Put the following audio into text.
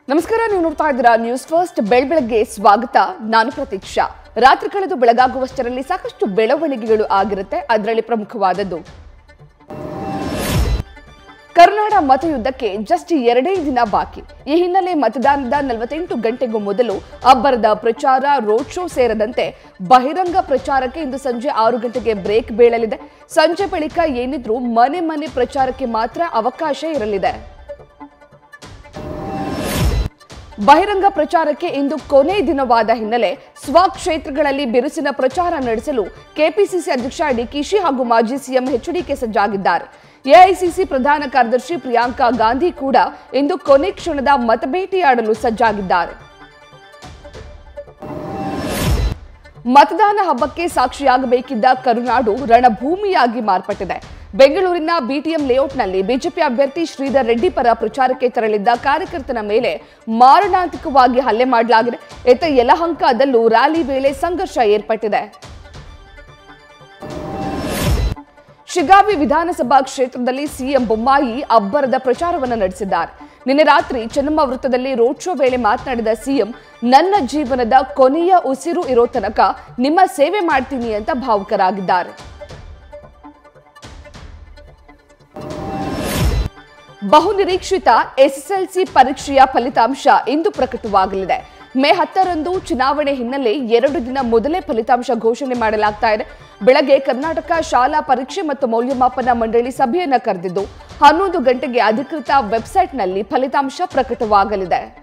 ನಮಸ್ಕಾರ ನೀವು ನೋಡ್ತಾ ಇದ್ದೀರಾ ನ್ಯೂಸ್ ಫಸ್ಟ್ ಬೆಳಬೆಳಗ್ಗೆ ಸ್ವಾಗತ ನಾನು ಪ್ರತೀಕ್ಷಾ ರಾತ್ರಿ ಕಳೆದು ಬೆಳಗಾಗುವಷ್ಟರಲ್ಲಿ ಸಾಕಷ್ಟು ಬೆಳವಣಿಗೆಗಳು ಆಗಿರುತ್ತೆ ಅದರಲ್ಲಿ ಪ್ರಮುಖವಾದದ್ದು ಕರ್ನಾಡ ಮತಯುದ್ಧಕ್ಕೆ ಜಸ್ಟ್ ಎರಡೇ ದಿನ ಬಾಕಿ ಈ ಹಿನ್ನೆಲೆ ಮತದಾನದ ನಲವತ್ತೆಂಟು ಗಂಟೆಗೂ ಮೊದಲು ಅಬ್ಬರದ ಪ್ರಚಾರ ರೋಡ್ ಶೋ ಸೇರದಂತೆ ಬಹಿರಂಗ ಪ್ರಚಾರಕ್ಕೆ ಇಂದು ಸಂಜೆ ಆರು ಗಂಟೆಗೆ ಬ್ರೇಕ್ ಬೀಳಲಿದೆ ಸಂಜೆ ಬಳಿಕ ಏನಿದ್ರೂ ಮನೆ ಮನೆ ಪ್ರಚಾರಕ್ಕೆ ಮಾತ್ರ ಅವಕಾಶ ಇರಲಿದೆ ಬಹಿರಂಗ ಪ್ರಚಾರಕ್ಕೆ ಇಂದು ಕೊನೆ ದಿನವಾದ ಹಿನ್ನೆಲೆ ಸ್ವಕ್ಷೇತ್ರಗಳಲ್ಲಿ ಬಿರುಸಿನ ಪ್ರಚಾರ ನಡೆಸಲು ಕೆಪಿಸಿಸಿ ಅಧ್ಯಕ್ಷ ಡಿಕೆಶಿ ಹಾಗೂ ಮಾಜಿ ಸಿಎಂ ಎಚ್ಡಿಕೆ ಸಜ್ಜಾಗಿದ್ದಾರೆ ಎಐಸಿಸಿ ಪ್ರಧಾನ ಕಾರ್ಯದರ್ಶಿ ಪ್ರಿಯಾಂಕಾ ಗಾಂಧಿ ಕೂಡ ಇಂದು ಕೊನೆ ಕ್ಷಣದ ಮತಬೇಟೆಯಾಡಲು ಸಜ್ಜಾಗಿದ್ದಾರೆ ಮತದಾನ ಹಬ್ಬಕ್ಕೆ ಸಾಕ್ಷಿಯಾಗಬೇಕಿದ್ದ ಕರುನಾಡು ರಣಭೂಮಿಯಾಗಿ ಮಾರ್ಪಟ್ಟಿದೆ ಬೆಂಗಳೂರಿನ ಬಿಟಿಎಂ ಲೇಔಟ್ನಲ್ಲಿ ಬಿಜೆಪಿ ಅಭ್ಯರ್ಥಿ ಶ್ರೀಧರ್ ರೆಡ್ಡಿ ಪರ ಪ್ರಚಾರಕ್ಕೆ ತೆರಳಿದ್ದ ಕಾರ್ಯಕರ್ತನ ಮೇಲೆ ಮಾರಣಾಂತಿಕವಾಗಿ ಹಲ್ಲೆ ಮಾಡಲಾಗಿದೆ ಇತ್ತ ಯಲಹಂಕದಲ್ಲೂ ರ್ಯಾಲಿ ವೇಳೆ ಸಂಘರ್ಷ ಏರ್ಪಟ್ಟಿದೆ ಶಿಗಾವಿ ವಿಧಾನಸಭಾ ಕ್ಷೇತ್ರದಲ್ಲಿ ಸಿಎಂ ಬೊಮ್ಮಾಯಿ ಅಬ್ಬರದ ಪ್ರಚಾರವನ್ನು ನಡೆಸಿದ್ದಾರೆ ನಿನ್ನೆ ರಾತ್ರಿ ಚೆನ್ನಮ್ಮ ವೃತ್ತದಲ್ಲಿ ರೋಡ್ ಶೋ ವೇಳೆ ಮಾತನಾಡಿದ ಸಿಎಂ ನನ್ನ ಜೀವನದ ಕೊನೆಯ ಉಸಿರು ಇರೋ ತನಕ ನಿಮ್ಮ ಸೇವೆ ಮಾಡ್ತೀನಿ ಅಂತ ಭಾವುಕರಾಗಿದ್ದಾರೆ ಬಹುನಿರೀಕ್ಷಿತ ಎಸ್ಎಸ್ಎಲ್ಸಿ ಪರೀಕ್ಷೆಯ ಫಲಿತಾಂಶ ಇಂದು ಪ್ರಕಟವಾಗಲಿದೆ ಮೇ ಹತ್ತರಂದು ಚುನಾವಣೆ ಹಿನ್ನೆಲೆ ಎರಡು ದಿನ ಮೊದಲೇ ಫಲಿತಾಂಶ ಘೋಷಣೆ ಮಾಡಲಾಗ್ತಾ ಇದೆ ಬೆಳಗ್ಗೆ ಕರ್ನಾಟಕ ಶಾಲಾ ಪರೀಕ್ಷೆ ಮತ್ತು ಮೌಲ್ಯಮಾಪನ ಮಂಡಳಿ ಸಭೆಯನ್ನ ಕರೆದಿದ್ದು ಹನ್ನೊಂದು ಗಂಟೆಗೆ ಅಧಿಕೃತ ವೆಬ್ಸೈಟ್ನಲ್ಲಿ ಫಲಿತಾಂಶ ಪ್ರಕಟವಾಗಲಿದೆ